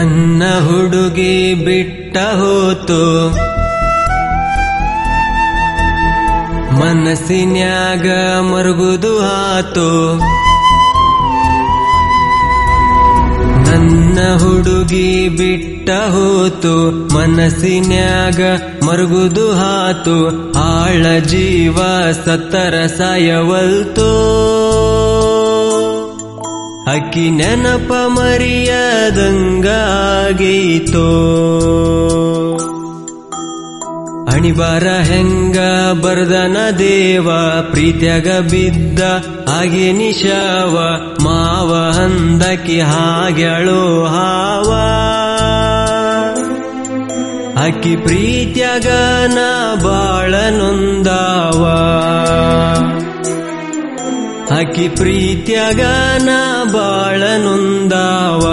ನನ್ನ ಹುಡುಗಿ ಬಿಟ್ಟ ಹೋತು ಮನಸ್ಸಿನ್ಯಾಗ ಮರುಗುದು ಆತು ನನ್ನ ಹುಡುಗಿ ಬಿಟ್ಟ ಹೋತು ಮನಸ್ಸಿನ್ಯಾಗ ಮರುಗುದು ಹಾತು ಆಳ ಜೀವ ಸತ್ತರ ಸಾಯವಲ್ತೋ ಅಕ್ಕಿ ನೆನಪ ಮರಿಯದಂಗಾಗೀತೋ ಅಣಿಬಾರ ಹೆಂಗ ಬರ್ದನ ದೇವ ಪ್ರೀತ್ಯಾಗ ಬಿದ್ದ ಹಾಗೆ ನಿಶಾವ ಮಾವ ಹಂದಕಿ ಹಾಗ್ಯಾಳೋ ಹಾವ ಅಕ್ಕಿ ಪ್ರೀತ್ಯಾಗ ನಾ ಬಾಳ ನೊಂದಾವ ಅಕ್ಕಿ ಪ್ರೀತ್ಯಾಗ ನಾ ಬಾಳ ನೊಂದಾವ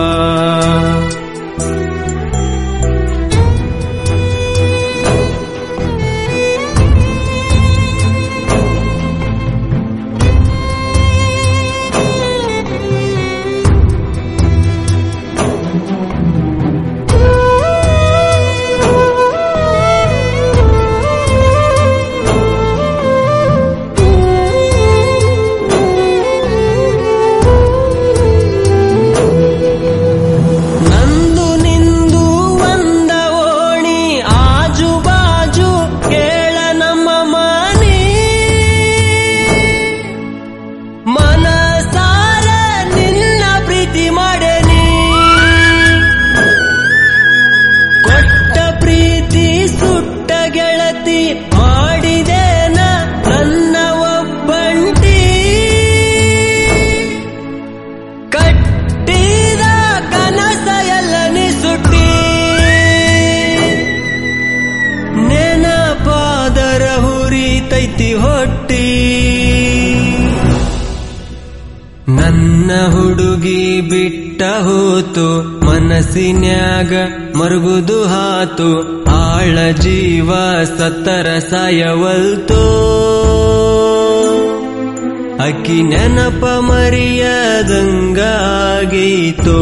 ನಂದು ನಿಂದು ಒಂದ ಓಣಿ ಆಜು ಬಾಜು ಕೇಳ ನಮ್ಮ ಮನಿ ಮನಸಾರ ನಿನ್ನ ಪ್ರೀತಿ ಮಾಡೇನಿ ಕೊಟ್ಟ ಪ್ರೀತಿ ಸುಟ್ಟ ಗೆಳತಿ ಮಾಡಿದೇನ ನನ್ನ ಒಬ್ಬಂಟಿ ಕಟ್ಟಿದ ಕನಸ ಎಲ್ಲ ನಿಸುಟ್ಟಿ ನೆನಪಾದರ ಹುರಿತೈತಿ ಹೊಟ್ಟಿ ನನ್ನ ಹುಡುಗಿ ಬಿಟ್ಟ ಹೋತು ಮನಸ್ಸಿನ್ಯಾಗ ಮರುಗುದು ಹಾತು ಆಳ ಜೀವ ಸತ್ತರ ಸಾಯವಲ್ತೋ ಅಕ್ಕಿ ನೆನಪ ಮರಿಯದಂಗಾಗೀತೋ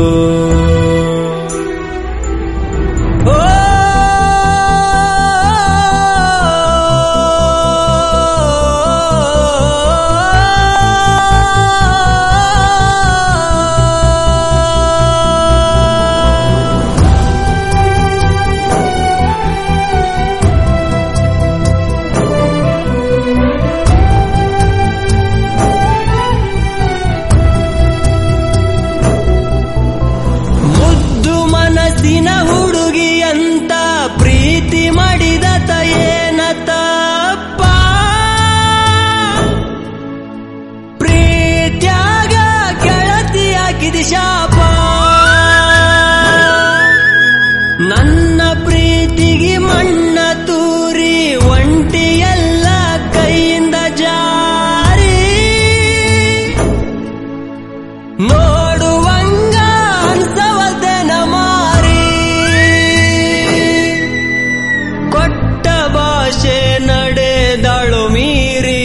ಓ ಮುದ್ದು ಮನಸ್ಸಿನ ಹುಡುಗಿ ಅಂತ ಪ್ರೀತಿ ಮಾಡಿದ ತಯೇನ ತಪ್ಪ ಪ್ರೀತ್ಯಾಗ ಗೆಳತಿಯಾಗಿದಿ ಶಾಪ ನನ್ನ ಪ್ರೀತಿಗೆ ಮಣ್ಣ ತೂರಿ ಒಂಟಿಯೆಲ್ಲ ಕೈಯಿಂದ ಜಾರಿ ನೋಡುವಂಗ ಅನ್ಸವಲ್ದೆನ ಮಾರಿ ಕೊಟ್ಟ ಭಾಷೆ ನಡೆದಾಳು ಮೀರಿ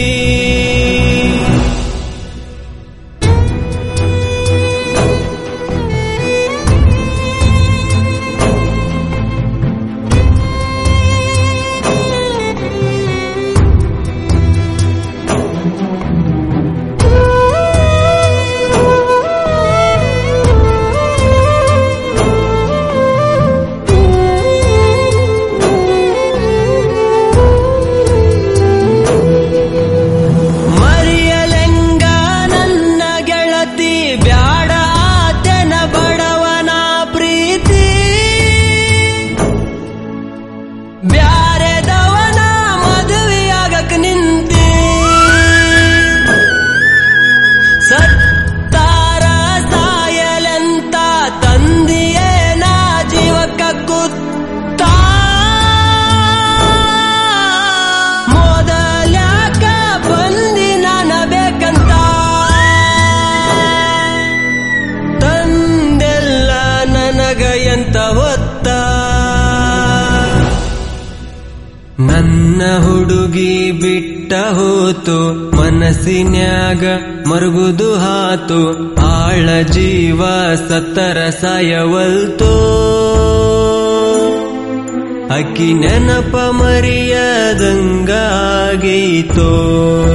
ಮರಿಯಲೆಂಗ ನನ್ನ ಗೆಳತಿ ಬ್ಯಾಡ ಆತನ ಬಡವನ ಪ್ರೀತಿ ಬ್ಯಾರೆದವನ ಮದುವೆಯಾಗಕ್ ನಿಂತಿ ಸತ್ತಾರ ಸಾಯಲೆಂತ ತಂದಿಯೇನ ಜೀವಕ್ಕ ಕುತ್ತ ಮೊದಲ್ಯಾಕ ಬಂದಿ ನಾನ ಬೇಕಂತ ತಂದೆಲ್ಲ ನನಗ ಎಂತ ಹೊತ್ತ ನನ್ನ ಹುಡುಗಿ ಬಿಟ್ಟ ಬಿಟ್ಟ ಹೋತು ಮನಸ್ಸಿನ್ಯಾಗ ಮರುಗುದು ಹಾತು ಆಳ ಜೀವ ಸತ್ತರ ಸಾಯವಲ್ತೋ ಅಕ್ಕಿ ನೆನಪ ಮರಿಯದಂಗಾಗೀತೋ